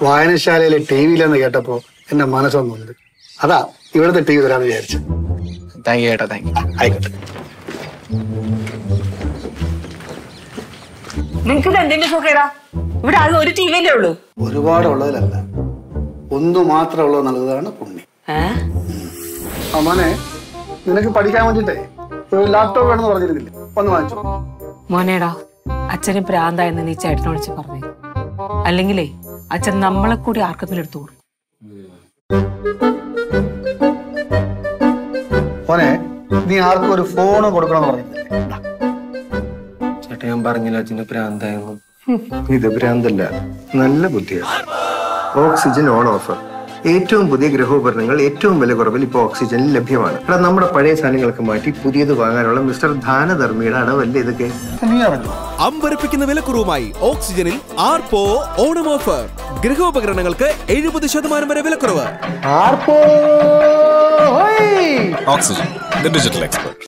വായനശാലയിലെ T വിയിലെന്ന് കേട്ടപ്പോ എന്റെ മനസ്സൊന്നുണ്ട് അതാ ഇവിടുത്തെ ടി വി തരാന്ന് വിചാരിച്ചു താങ്ക് യു ചേട്ടാ താങ്ക് യു ആയിക്കോട്ടെ നിങ്ങക്ക് ഇത് എന്തിന്റെ സുഖേടാ ഇവിടെ ആകെ ഒരു ടി വിയല്ലേ ഉള്ളൂ ഒരുപാട് ഉള്ളതിലല്ല ഒന്നു മാത്രം ഉള്ളത് നൽകുന്നതാണ് പുണ്യം ഏ ആ മോനെ നിനക്ക് പഠിക്കാൻ വേണ്ടിട്ടേ ഒരു ലാപ്ടോപ്പ് വേണമെന്ന് പറഞ്ഞിരുന്നില്ലേ വന്ന് വാങ്ങിച്ചു മോനേടാ അച്ഛന് പ്രാന്തായെന്ന് നീ ചേട്ടനോട് വെച്ച് പറഞ്ഞു അല്ലെങ്കിലേ അച്ഛൻ നമ്മളെ കൂടി ആർക്കെങ്കിലും എടുത്തു കൊടുക്കും മോനെ നീ ആർക്കും ഒരു ഫോൺ കൊടുക്കണം പറഞ്ഞിരുന്നില്ലേ ദാ. ചേട്ടാ ഞാൻ പറഞ്ഞില്ല അച്ഛന് പ്രാന്തായെന്ന് ഇത് ഭ്രാന്തല്ല നല്ല ബുദ്ധിയാണ് ഓക്സിജൻ ഓൺ ഓഫർ ഏറ്റവും പുതിയ ഗൃഹോപകരണങ്ങൾ ഏറ്റവും വില കുറവിൽ ഇപ്പോൾ ഓക്സിജനിൽ ലഭ്യമാണ് എടാ നമ്മുടെ പഴയ സാധനങ്ങളൊക്കെ മാറ്റി പുതിയത് വാങ്ങാനുള്ള മിസ്റ്റർ ധാനധർമ്മിയുടെ അടവല്ലേ ഇതൊക്കെ നീ അറിഞ്ഞു അമ്പരപ്പിക്കുന്ന വിലക്കുറവുമായി ഓക്സിജനിൽ ആർപ്പോ ഓണം ഓഫർ ഗൃഹോപകരണങ്ങൾക്ക് എഴുപത് ശതമാനം വരെ വിലക്കുറവ് ആർപ്പോ Oxygen, the digital expert.